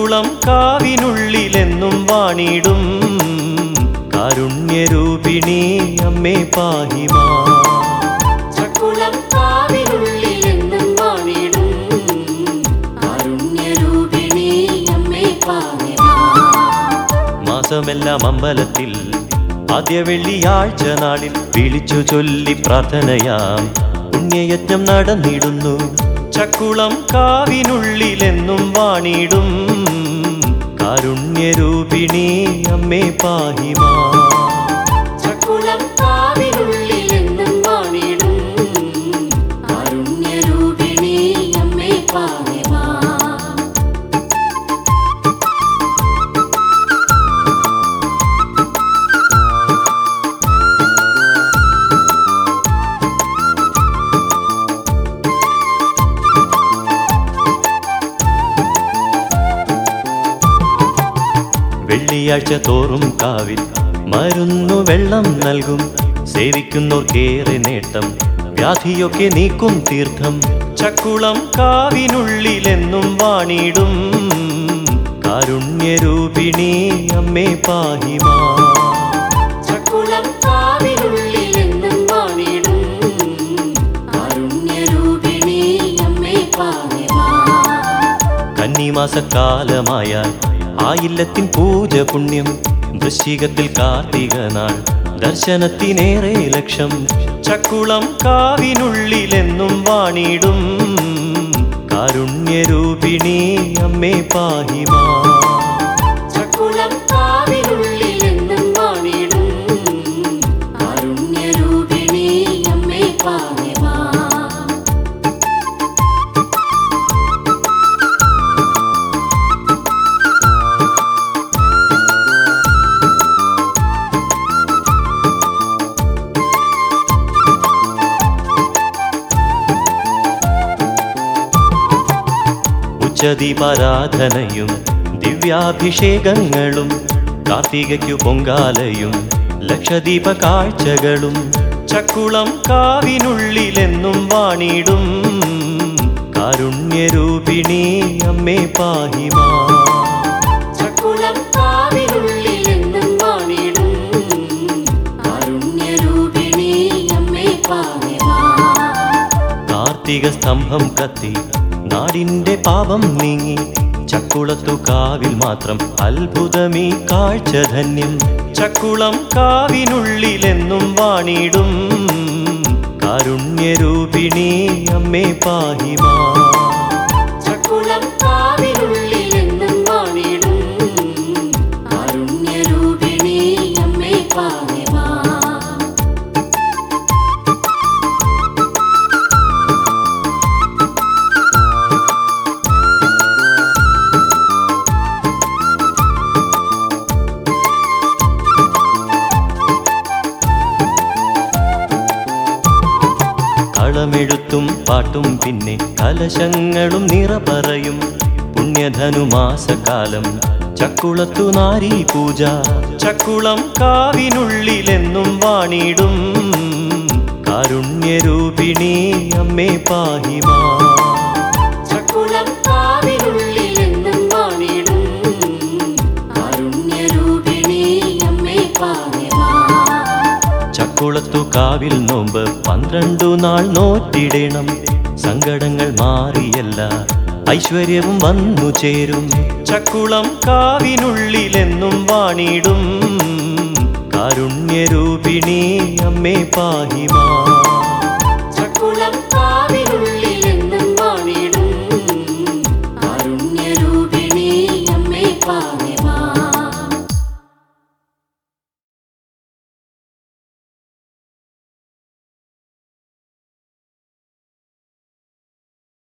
ചക്കുളം കാവിനുള്ളിലെന്നും വാണിടും കാരുണ്യരൂപിണി അമ്മേ പാഹിമാ ചക്കുളം കാവിനുള്ളിലെന്നും വാണിടും കാരുണ്യരൂപിണി അമ്മേ പാഹിമാ മാസമെല്ലാം അമ്പലത്തിൽ ആദ്യ വെള്ളിയാഴ്ച നാളിൽ വിളിച്ചു ചൊല്ലി പ്രാർത്ഥനയാം പുണ്യയജ്ഞം നടന്നിടുന്നു ചക്കുളം കാവിനുള്ളിലെന്നും വാണിടും കാരുണ്യരൂപിണി അമ്മേ പാഹിമാ ചക്കുളം കാവിനുള്ളിലെന്നും വാണിടും കാരുണ്യരൂപിണി അമ്മേ പാഹിമാ വെള്ളിയാഴ്ച തോറും കാവിൽ മരുന്നു വെള്ളം നൽകും സേവിക്കുന്നോർക്കേറെ നേട്ടം വ്യാധിയൊക്കെ നീക്കും തീർത്ഥം ചക്കുളം കാവിനുള്ളിലെന്നും വാണിടും കാരുണ്യരൂപിണി അമ്മേ പാഹിമാ ചക്കുളം കാവിനുള്ളിലെന്നും വാണിടും കാരുണ്യരൂപിണി അമ്മേ പാഹിമാ കന്നിമാസക്കാലമായാൽ ആയില്ലത്തിൻ പൂജ പുണ്യം വൃശ്ചികത്തിൽ കാർത്തിക നാൾ ദർശനത്തിനേറെ ലക്ഷം ചക്കുളം കാവിനുള്ളിലെന്നും വാണിടും കാരുണ്യരൂപിണി അമ്മേ പാഹിമാ ചക്കുളം കാവിനുള്ളിലെന്നും വാണിടും കാരുണ്യരൂപിണി അമ്മേ പാഹിമാ ഉച്ചദീപാരാധനയും ദിവ്യാഭിഷേകങ്ങളും കാർത്തികയ്ക്കു പൊങ്കാലയും ലക്ഷദീപ കാഴ്ചകളും ചക്കുളം കാവിനുള്ളിലെന്നും വാണിടും കാരുണ്യരൂപിണി അമ്മേ പാഹിമാ ചക്കുളം കാവിനുള്ളിലെന്നും വാണിടും കാരുണ്യരൂപിണി അമ്മേ പാഹിമാ കാർത്തിക സ്തംഭം കത്തി നാടിന്റെ പാപം നീങ്ങി ചക്കുളത്തു കാവിൽ മാത്രം അത്ഭുതമീ കാഴ്ച ധന്യം ചക്കുളം കാവിനുള്ളിലെന്നും വാണിടും കാരുണ്യരൂപിണി അമ്മേ പാഹിമാ ചക്കുളം കാവിനുള്ളിലെന്നും വാണിടും കാരുണ്യരൂപിണി അമ്മേ പാഹിമാ കളമെഴുത്തും പാട്ടും പിന്നെ കലശങ്ങളും നിറ പറയും പുണ്യധനുമാസകാലം ചക്കുളത്തു നാരീ പൂജ ചക്കുളം കാവിനുള്ളിലെന്നും വാണിടും കാരുണ്യരൂപിണി അമ്മേ പാഹിമാ ചക്കുളം കാവിനുള്ളിലെന്നും വാണിടും കാരുണ്യരൂപിണി അമ്മേ പാഹിമാ ചക്കുളത്തു കാവിൽ നോമ്പ് പന്ത്രണ്ടു നാൾ നോറ്റിടണം സങ്കടങ്ങൾ മാറിയല്ല ഐശ്വര്യവും വന്നു ചേരും ചക്കുളം കാവിനുള്ളിലെന്നും വാണിടും കാരുണ്യരൂപിണി അമ്മേ പാഹിമാ ചക്കുളം കാവിനുള്ളിലെന്നും വാണിടും കാരുണ്യരൂപിണി അമ്മേ പാഹിമാ